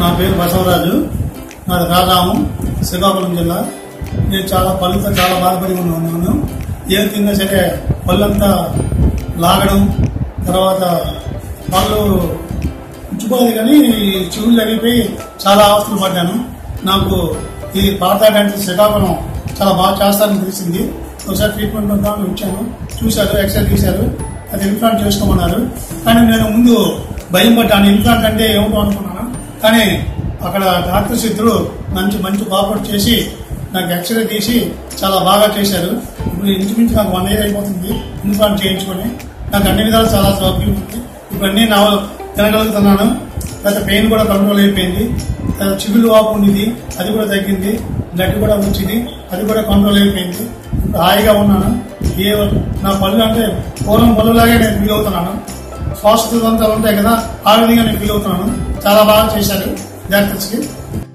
నా పేరు బసవరాజు నాది రాజాము శ్రీకాకుళం జిల్లా నేను చాలా పళ్ళుతో చాలా బాధపడి ఉన్నాను ఏం తిన్నా సరే పళ్ళంతా లాగడం తర్వాత పళ్ళు పుచ్చిపోయింది కానీ చెవులు తగిలిపోయి చాలా అవస్థలు పడ్డాను నాకు ఈ పాత అంటే శ్రీకాకుళం చాలా బాగా చేస్తారని తెలిసింది ఒకసారి ట్రీట్మెంట్ ఉందామని వచ్చాను చూశారు ఎక్స్రే తీశారు అది ఇన్ఫ్లాంట్ చేసుకోమన్నారు కానీ నేను ముందు భయం పడ్డాను ఇన్ఫ్లాంట్ అంటే ఏమిటో అనుకున్నాను కానీ అక్కడ డాక్టర్స్ ఇద్దరు మంచి మంచి కోఆపరేట్ చేసి నాకు ఎక్స్రే తీసి చాలా బాగా చేశారు ఇప్పుడు ఇంచుమించు నాకు వన్ ఇయర్ అయిపోతుంది ఇన్ఫ్లాంట్ చేయించుకొని నాకు అన్ని విధాలు చాలా సౌకర్యం ఉంది ఇప్పుడు అన్ని నా తినగలుగుతున్నాను తర్వాత పెయిన్ కూడా కంట్రోల్ అయిపోయింది తర్వాత చిగుళ్ళు వాపు ఉండేది అది కూడా తగ్గింది బ్లడ్ కూడా వచ్చింది అది కూడా కంట్రోల్ అయిపోయింది ఇప్పుడు హాయిగా ఉన్నాను ఏ నా పళ్ళు అంటే పూర్వం పళ్ళులాగే నేను ఫీల్ అవుతున్నాను శ్వాస అంతా ఉంటాయి కదా ఆ విధంగా నేను ఫీల్ అవుతున్నాను చాలా బాగా చేశారు డాక్టర్స్కి